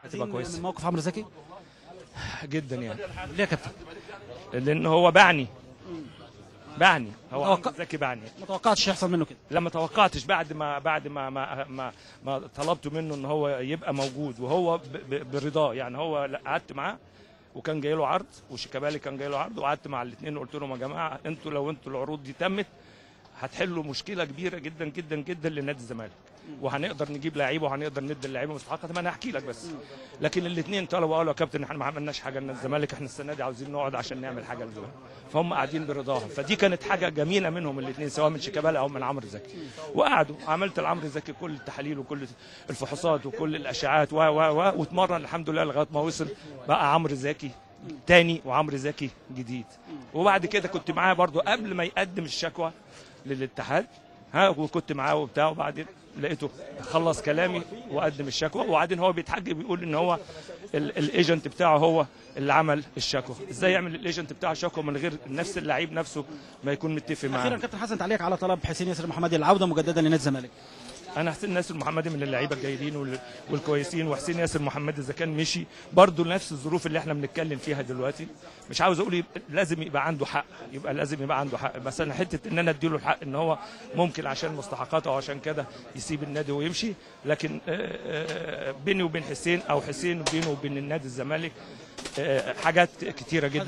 هتبقى كويسه من موقف عمرو زكي جدا يعني ليه يا كابتن لان هو باعني باعني هو توقع- عمرو زكي باعني ما توقعتش يحصل منه كده لما توقعتش بعد ما بعد ما ما ما, ما طلبت منه ان هو يبقى موجود وهو ب- ب- برضاه يعني هو لا، قعدت معاه وكان جاي له عرض وشيكابالي كان جاي له عرض وقعدت مع الاثنين وقلت لهم يا جماعه انتوا لو انتوا العروض دي تمت هتحلوا مشكله كبيره جدا جدا جدا لنادي الزمالك وهنقدر نجيب لعيبه وهنقدر ندي اللعيبه مستحقاتها ما انا هحكي لك بس لكن الاثنين طلبوا قالوا يا كابتن احنا ما عملناش حاجه لنادي الزمالك احنا السنه دي عاوزين نقعد عشان نعمل حاجه للزمالك فهم قاعدين برضاهم فدي كانت حاجه جميله منهم الاثنين سواء من شيكابالا او من عمرو زكي وقعدوا عملت لعمرو زكي كل التحاليل وكل الفحوصات وكل الاشعاعات و و و واتمرن الحمد لله لغايه ما وصل بقى عمرو زكي تاني وعمرو زكي جديد وبعد كده كنت معاه برضو قبل ما يقدم الشكوى للاتحاد ها وكنت معاه وبتاع وبعدين لقيته خلص كلامي وقدم الشكوى وبعدين هو بيتحجج بيقول ان هو ال- الايجنت بتاعه هو اللي عمل الشكوى ازاي يعمل الايجنت بتاعه شكوى من غير نفس اللعيب نفسه ما يكون متفق اخيرا معاه كابتن حسن تعليق على طلب حسين ياسر المحمدي العوده مجددا لنادي الزمالك انا حسين ياسر محمدي من اللعيبه الجيدين وال- والكويسين وحسين ياسر محمدي اذا كان مشي برضه نفس الظروف اللي احنا بنتكلم فيها دلوقتي مش عاوز اقول يبقى لازم يبقى عنده حق يبقى لازم يبقى عنده حق بس انا حته ان انا اديله الحق ان هو ممكن عشان مستحقاته او عشان كده يسيب النادي ويمشي لكن آه، آه، بيني وبين حسين او حسين بينه وبين النادي الزمالك آه، حاجات كتيره جدا